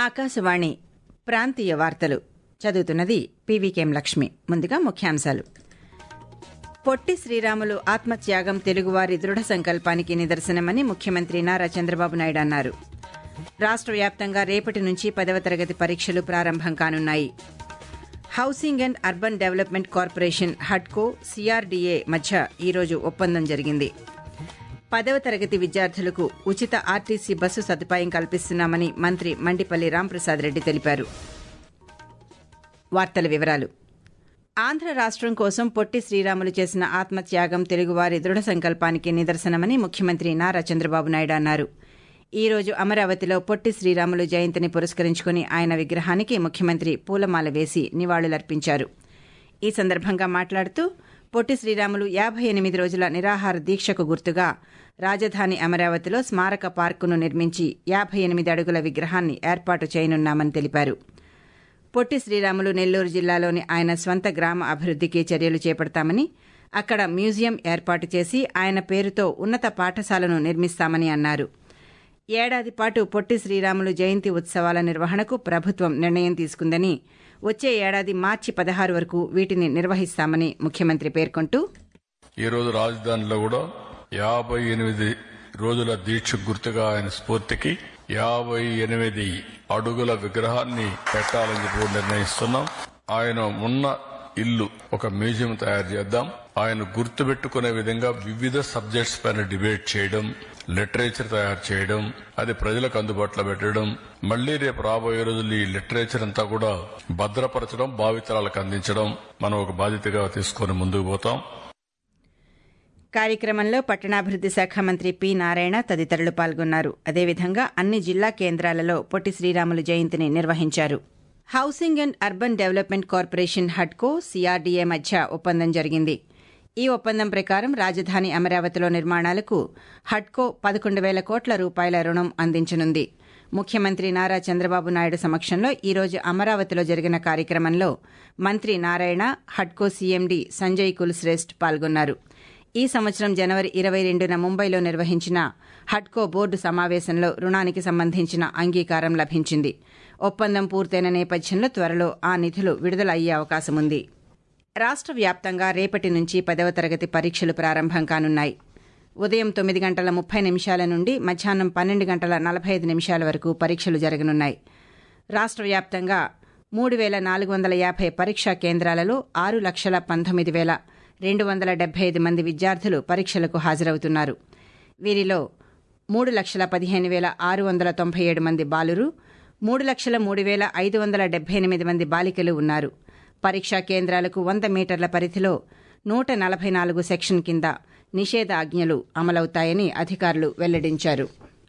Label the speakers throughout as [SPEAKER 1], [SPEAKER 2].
[SPEAKER 1] ఆకాశవాణి ప్రాంతీయ వార్తలు చదువుతున్నది పీవీకేం లక్ష్మి ముందుగా ముఖ్యాంశాలు పొట్టి శ్రీరాములు ఆత్మత్యాగం తెలుగువారి దృఢ సంకల్పానికి నిదర్శనమని ముఖ్యమంత్రి నారా చంద్రబాబు నాయుడు అన్నారు రాష్ట్ర వ్యాప్తంగా రేపటి నుంచి పదవ తరగతి పరీక్షలు ప్రారంభం కానున్నాయి housing and urban development corporation హడ్కో సిఆర్డీఏ మధ్య ఈరోజు ఒప్పందం జరిగింది పదవ తరగతి విద్యార్థులకు ఉచిత ఆర్టీసీ బస్సు సదుపాయం కల్పిస్తున్నామని మంత్రి మండిపల్లి రాంప్రసాద్ రెడ్డి తెలిపారు వార్తల వివరాలు ఆంధ్ర రాష్ట్రం కోసం పొట్టి శ్రీరాములు చేసిన ఆత్మత్యాగం తెలుగువారి దృఢ సంకల్పానికి నిదర్శనమని ముఖ్యమంత్రి నారా చంద్రబాబు నాయుడు అన్నారు ఈ రోజు అమరావతిలో పొట్టి శ్రీరాములు జయంతిని పురస్కరించుకుని ఆయన విగ్రహానికి ముఖ్యమంత్రి పూలమాల వేసి నివాళులర్పించారు ఈ సందర్భంగా మాట్లాడుతూ పొట్టి శ్రీరాములు యాభై ఎనిమిది రోజుల నిరాహార దీక్షకు గుర్తుగా రాజధాని అమరావతిలో స్మారక పార్కును నిర్మించి యాభై ఎనిమిది అడుగుల విగ్రహాన్ని ఏర్పాటు చేయనున్నామని తెలిపారు పొట్టి శ్రీరాములు నెల్లూరు జిల్లాలోని ఆయన స్వంత గ్రామ అభివృద్దికి చర్యలు చేపడతామని అక్కడ మ్యూజియం ఏర్పాటు చేసి ఆయన పేరుతో ఉన్నత పాఠశాలను నిర్మిస్తామని అన్నారు ఏడాది పాటు పొట్టి శ్రీరాములు జయంతి ఉత్సవాల నిర్వహణకు ప్రభుత్వం నిర్ణయం తీసుకుందని వచ్చే ఏడాది మార్చి పదహారు వరకు వీటిని నిర్వహిస్తామని ముఖ్యమంత్రి పేర్కొంటూ
[SPEAKER 2] ఈ రోజు రాజధానిలో కూడా యాభై ఎనిమిది రోజుల దీక్ష గుర్తుగా ఆయన స్ఫూర్తికి యాభై ఎనిమిది అడుగుల విగ్రహాన్ని పెట్టాలని చెప్పి కూడా నిర్ణయిస్తున్నాం ఆయన ఉన్న ఇల్లు ఒక మ్యూజియం తయారు చేద్దాం ఆయన గుర్తుపెట్టుకునే విధంగా వివిధ సబ్జెక్ట్స్ పైన డిబేట్ చేయడం లిటరేచర్ తయారు చేయడం అది ప్రజలకు అందుబాటులో పెట్టడం మళ్లీ రేపు రాబోయే రోజులు ఈ లిటరేచర్ అంతా కూడా భద్రపరచడం భావితరాలకు అందించడం మనం ఒక బాధ్యతగా తీసుకొని ముందుకు పోతాం
[SPEAKER 1] కార్యక్రమంలో పట్టణాభివృద్ది శాఖ మంత్రి పి నారాయణ తదితరులు పాల్గొన్నారు అదేవిధంగా అన్ని జిల్లా కేంద్రాలలో పొట్టి శ్రీరాములు జయంతిని నిర్వహించారు housing and urban development corporation హడ్కో సిఆర్డీఏ మధ్య ఒప్పందం జరిగింది ఈ ఒప్పందం ప్రకారం రాజధాని అమరావతిలో నిర్మాణాలకు హడ్కో పదకొండు వేల కోట్ల రూపాయల రుణం అందించనుంది ముఖ్యమంత్రి నారా చంద్రబాబు నాయుడు సమక్షంలో ఈరోజు అమరావతిలో జరిగిన కార్యక్రమంలో మంత్రి నారాయణ హడ్కో సీఎండీ సంజయ్ కుల్శ్రేష్ఠ్ పాల్గొన్నారు ఈ సంవత్సరం జనవరి ఇరవై రెండున ముంబైలో నిర్వహించిన హడ్కో బోర్డు సమావేశంలో రుణానికి సంబంధించిన అంగీకారం లభించింది ఒప్పందం పూర్తయిన నేపథ్యంలో త్వరలో ఆ నిధులు విడుదల అయ్యే అవకాశముంది రాష్ట్ర వ్యాప్తంగా రేపటి నుంచి పదవ తరగతి పరీక్షలు ప్రారంభం కానున్నాయి ఉదయం తొమ్మిది గంటల ముప్పై నిమిషాల నుండి మధ్యాహ్నం పన్నెండు గంటల నలభై ఐదు నిమిషాల వరకు పరీక్షలు జరగనున్నాయి రాష్ట్ర వ్యాప్తంగా మూడు వేల నాలుగు వందల యాభై పరీక్షా కేంద్రాలలో ఆరు లక్షల పంతొమ్మిది వేల రెండు వందల డెబ్బై ఐదు మంది విద్యార్థులు పరీక్షలకు హాజరవుతున్నారు వీరిలో మూడు లక్షల పదిహేను వేల ఆరు వందల తొంభై ఏడు మంది బాలురు మూడు లక్షల మూడు వేల ఐదు వందల డెబ్బై ఎనిమిది మంది బాలికలు ఉన్నారు పరీక్షా కేంద్రాలకు వంద మీటర్ల పరిధిలో నూట నలభై నాలుగు సెక్షన్ కింద నిషేధాజ్ఞలు అమలవుతాయని అధికారులు వెల్లడించారు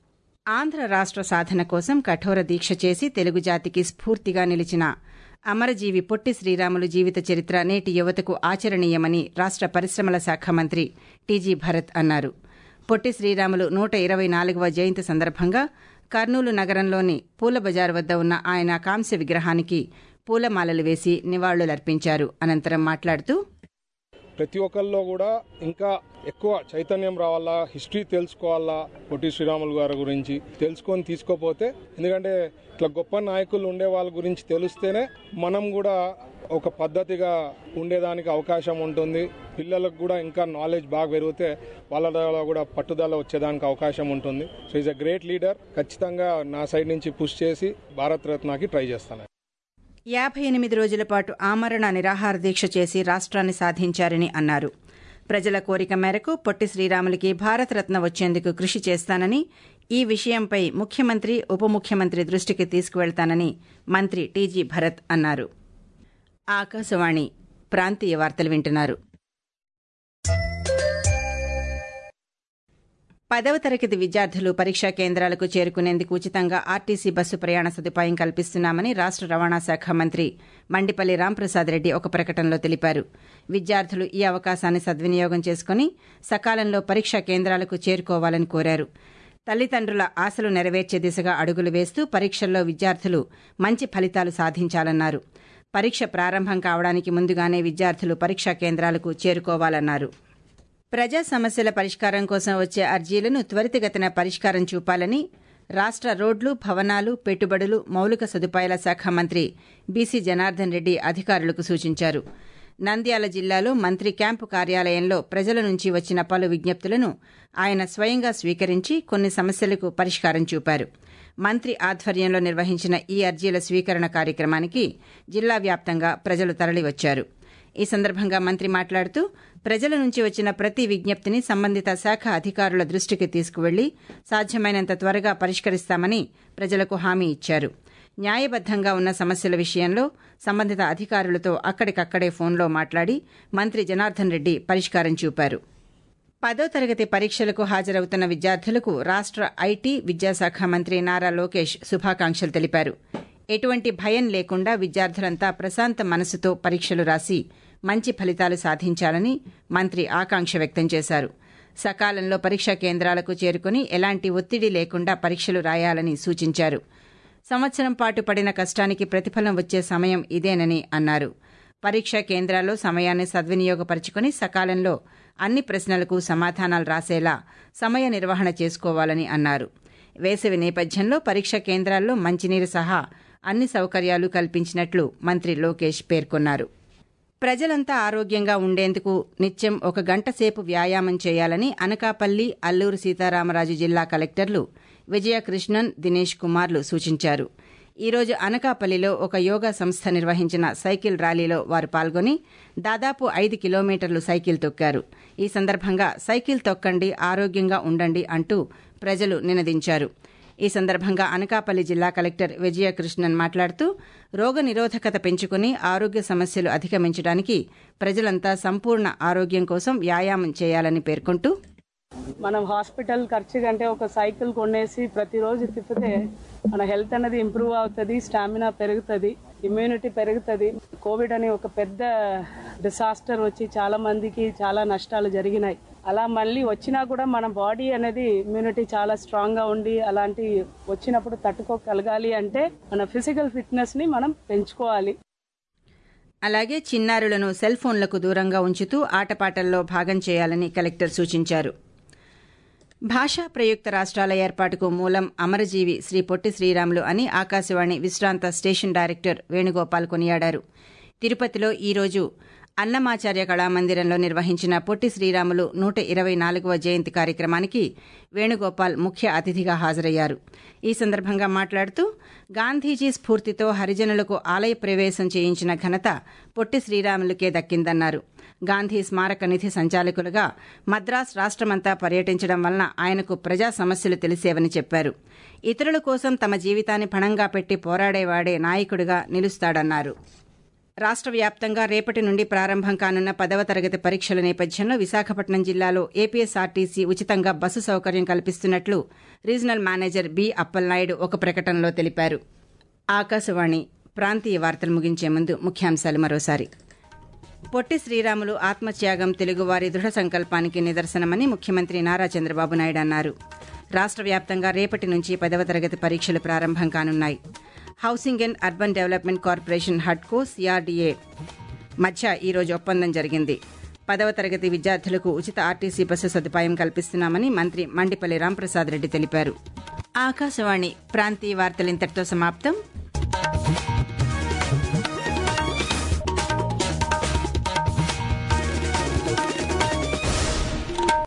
[SPEAKER 1] ఆంధ్ర రాష్ట్ర సాధన కోసం కఠోర దీక్ష చేసి తెలుగు జాతికి స్ఫూర్తిగా నిలిచిన అమరజీవి పొట్టి శ్రీరాములు జీవిత చరిత్ర నేటి యువతకు ఆచరణీయమని రాష్ట్ర పరిశ్రమల శాఖ మంత్రి టీజీ భరత్ అన్నారు పొట్టి శ్రీరాములు నూట ఇరవై నాలుగవ జయంతి సందర్భంగా కర్నూలు నగరంలోని పూల బజార్ వద్ద ఉన్న ఆయన కాంస్య విగ్రహానికి పూలమాలలు వేసి నివాళులర్పించారు అనంతరం మాట్లాడుతూ
[SPEAKER 3] ప్రతి ఒక్కరిలో కూడా ఇంకా ఎక్కువ చైతన్యం రావాలా హిస్టరీ తెలుసుకోవాలా పొట్టి శ్రీరాములు గారి గురించి తెలుసుకొని తీసుకోపోతే ఎందుకంటే ఇట్లా గొప్ప నాయకులు ఉండే వాళ్ళ గురించి తెలిస్తేనే మనం కూడా ఒక పద్ధతిగా ఉండేదానికి అవకాశం ఉంటుంది పిల్లలకు కూడా ఇంకా నాలెడ్జ్ బాగా పెరిగితే వాళ్ళ కూడా పట్టుదల వచ్చేదానికి అవకాశం ఉంటుంది so is a great leader ఖచ్చితంగా నా సైడ్ నుంచి పుష్ చేసి భారత్ రత్నకి ట్రై చేస్తాను
[SPEAKER 1] యాభై ఎనిమిది రోజుల పాటు ఆమరణ నిరాహార దీక్ష చేసి రాష్ట్రాన్ని సాధించారని అన్నారు ప్రజల కోరిక మేరకు పొట్టి శ్రీరాములకి భారతరత్న వచ్చేందుకు కృషి చేస్తానని ఈ విషయంపై ముఖ్యమంత్రి ఉప ముఖ్యమంత్రి దృష్టికి తీసుకువెళ్తానని మంత్రి టీజీ భరత్ అన్నారు ఆకాశవాణి ప్రాంతీయ వార్తలు వింటున్నారు పదవ తరగతి విద్యార్థులు పరీక్షా కేంద్రాలకు చేరుకునేందుకు ఉచితంగా ఆర్టీసీ బస్సు ప్రయాణ సదుపాయం కల్పిస్తున్నామని రాష్ట్ర రవాణా శాఖ మంత్రి మండిపల్లి రాంప్రసాద్ రెడ్డి ఒక ప్రకటనలో తెలిపారు విద్యార్థులు ఈ అవకాశాన్ని సద్వినియోగం చేసుకుని సకాలంలో పరీక్షా కేంద్రాలకు చేరుకోవాలని కోరారు తల్లిదండ్రుల ఆశలు నెరవేర్చే దిశగా అడుగులు వేస్తూ పరీక్షల్లో విద్యార్థులు మంచి ఫలితాలు సాధించాలన్నారు పరీక్ష ప్రారంభం కావడానికి ముందుగానే విద్యార్థులు పరీక్షా కేంద్రాలకు చేరుకోవాలన్నారు ప్రజా సమస్యల పరిష్కారం కోసం వచ్చే అర్జీలను త్వరితగతిన పరిష్కారం చూపాలని రాష్ట్ర రోడ్లు భవనాలు పెట్టుబడులు మౌలిక సదుపాయాల శాఖ మంత్రి బీసీ జనార్దన్ రెడ్డి అధికారులకు సూచించారు నంద్యాల జిల్లాలో మంత్రి క్యాంపు కార్యాలయంలో ప్రజల నుంచి వచ్చిన పలు విజ్ఞప్తులను ఆయన స్వయంగా స్వీకరించి కొన్ని సమస్యలకు పరిష్కారం చూపారు మంత్రి ఆధ్వర్యంలో నిర్వహించిన ఈ అర్జీల స్వీకరణ కార్యక్రమానికి జిల్లా వ్యాప్తంగా ప్రజలు తరలివచ్చారు ఈ సందర్భంగా మంత్రి మాట్లాడుతూ ప్రజల నుంచి వచ్చిన ప్రతి విజ్ఞప్తిని సంబంధిత శాఖ అధికారుల దృష్టికి తీసుకువెళ్లి సాధ్యమైనంత త్వరగా పరిష్కరిస్తామని ప్రజలకు హామీ ఇచ్చారు న్యాయబద్దంగా ఉన్న సమస్యల విషయంలో సంబంధిత అధికారులతో అక్కడికక్కడే ఫోన్లో మాట్లాడి మంత్రి జనార్దన్ రెడ్డి పరిష్కారం చూపారు పదో తరగతి పరీక్షలకు హాజరవుతున్న విద్యార్థులకు రాష్ట్ర ఐటీ విద్యాశాఖ మంత్రి నారా లోకేష్ శుభాకాంక్షలు తెలిపారు ఎటువంటి భయం లేకుండా విద్యార్థులంతా ప్రశాంత మనసుతో పరీక్షలు రాసి మంచి ఫలితాలు సాధించాలని మంత్రి ఆకాంక్ష వ్యక్తం చేశారు సకాలంలో పరీక్షా కేంద్రాలకు చేరుకుని ఎలాంటి ఒత్తిడి లేకుండా పరీక్షలు రాయాలని సూచించారు సంవత్సరం పాటు పడిన కష్టానికి ప్రతిఫలం వచ్చే సమయం ఇదేనని అన్నారు పరీక్షా కేంద్రాల్లో సమయాన్ని సద్వినియోగపరుచుకుని సకాలంలో అన్ని ప్రశ్నలకు సమాధానాలు రాసేలా సమయ నిర్వహణ చేసుకోవాలని అన్నారు వేసవి నేపథ్యంలో పరీక్షా కేంద్రాల్లో మంచినీరు సహా అన్ని సౌకర్యాలు కల్పించినట్లు మంత్రి లోకేష్ పేర్కొన్నారు ప్రజలంతా ఆరోగ్యంగా ఉండేందుకు నిత్యం ఒక గంట సేపు వ్యాయామం చేయాలని అనకాపల్లి అల్లూరు సీతారామరాజు జిల్లా కలెక్టర్లు విజయకృష్ణన్ దినేష్ కుమార్లు సూచించారు ఈరోజు అనకాపల్లిలో ఒక యోగా సంస్థ నిర్వహించిన సైకిల్ ర్యాలీలో వారు పాల్గొని దాదాపు ఐదు కిలోమీటర్లు సైకిల్ తొక్కారు ఈ సందర్భంగా సైకిల్ తొక్కండి ఆరోగ్యంగా ఉండండి అంటూ ప్రజలు నినదించారు ఈ సందర్భంగా అనకాపల్లి జిల్లా కలెక్టర్ విజయకృష్ణన్ మాట్లాడుతూ రోగ నిరోధకత పెంచుకుని ఆరోగ్య సమస్యలు అధిగమించడానికి ప్రజలంతా సంపూర్ణ ఆరోగ్యం కోసం వ్యాయామం చేయాలని పేర్కొంటూ
[SPEAKER 4] మనం హాస్పిటల్ ఖర్చు కంటే ఒక సైకిల్ కొనేసి ప్రతిరోజు తిప్పితే మన హెల్త్ అనేది ఇంప్రూవ్ అవుతుంది స్టామినా పెరుగుతుంది ఇమ్యూనిటీ పెరుగుతుంది కోవిడ్ అని ఒక పెద్ద డిసాస్టర్ వచ్చి చాలా మందికి చాలా నష్టాలు జరిగినాయి అలా మళ్ళీ వచ్చినా కూడా మన బాడీ అనేది ఇమ్యూనిటీ చాలా స్ట్రాంగ్ గా ఉండి అలాంటి వచ్చినప్పుడు తట్టుకోగలగాలి అంటే మన ఫిజికల్ ఫిట్నెస్ ని మనం పెంచుకోవాలి
[SPEAKER 1] అలాగే చిన్నారులను సెల్ ఫోన్లకు దూరంగా ఉంచుతూ ఆటపాటల్లో భాగం చేయాలని కలెక్టర్ సూచించారు భాషా ప్రయుక్త రాష్ట్రాల ఏర్పాటుకు మూలం అమరజీవి శ్రీ పొట్టి శ్రీరాములు అని ఆకాశవాణి విశ్రాంత స్టేషన్ డైరెక్టర్ వేణుగోపాల్ కొనియాడారు తిరుపతిలో ఈరోజు అన్నమాచార్య కళామందిరంలో నిర్వహించిన పొట్టి శ్రీరాములు నూట ఇరవై నాలుగవ జయంతి కార్యక్రమానికి వేణుగోపాల్ ముఖ్య అతిథిగా హాజరయ్యారు ఈ సందర్భంగా మాట్లాడుతూ గాంధీజీ స్ఫూర్తితో హరిజనులకు ఆలయ ప్రవేశం చేయించిన ఘనత పొట్టి శ్రీరాములుకే దక్కిందన్నారు గాంధీ స్మారక నిధి సంచాలకులుగా మద్రాస్ రాష్ట్రమంతా పర్యటించడం వలన ఆయనకు ప్రజా సమస్యలు తెలిసేవని చెప్పారు ఇతరుల కోసం తమ జీవితాన్ని పణంగా పెట్టి పోరాడేవాడే నాయకుడిగా నిలుస్తాడన్నారు రాష్ట్ర వ్యాప్తంగా రేపటి నుండి ప్రారంభం కానున్న పదవ తరగతి పరీక్షల నేపథ్యంలో విశాఖపట్నం జిల్లాలో ఏపీఎస్ఆర్టీసీ ఉచితంగా బస్సు సౌకర్యం కల్పిస్తున్నట్లు రీజనల్ మేనేజర్ బి అప్పలనాయుడు ఒక ప్రకటనలో తెలిపారు ఆకాశవాణి ప్రాంతీయ వార్తలు ముగించే ముందు ముఖ్యాంశాలు మరోసారి పొట్టి శ్రీరాములు ఆత్మత్యాగం తెలుగువారి దృఢ సంకల్పానికి నిదర్శనమని ముఖ్యమంత్రి నారా చంద్రబాబు నాయుడు అన్నారు రాష్ట్ర వ్యాప్తంగా రేపటి నుంచి పదవ తరగతి పరీక్షలు ప్రారంభం కానున్నాయి housing and urban development corporation హడ్కో సిఆర్డీఏ మధ్య ఈరోజు ఒప్పందం జరిగింది పదవ తరగతి విద్యార్థులకు ఉచిత ఆర్టీసీ బస్సు సదుపాయం కల్పిస్తున్నామని మంత్రి మండిపల్లి రాంప్రసాద్ రెడ్డి తెలిపారు ఆకాశవాణి ప్రాంతీయ వార్తలు ఇంతటితో సమాప్తం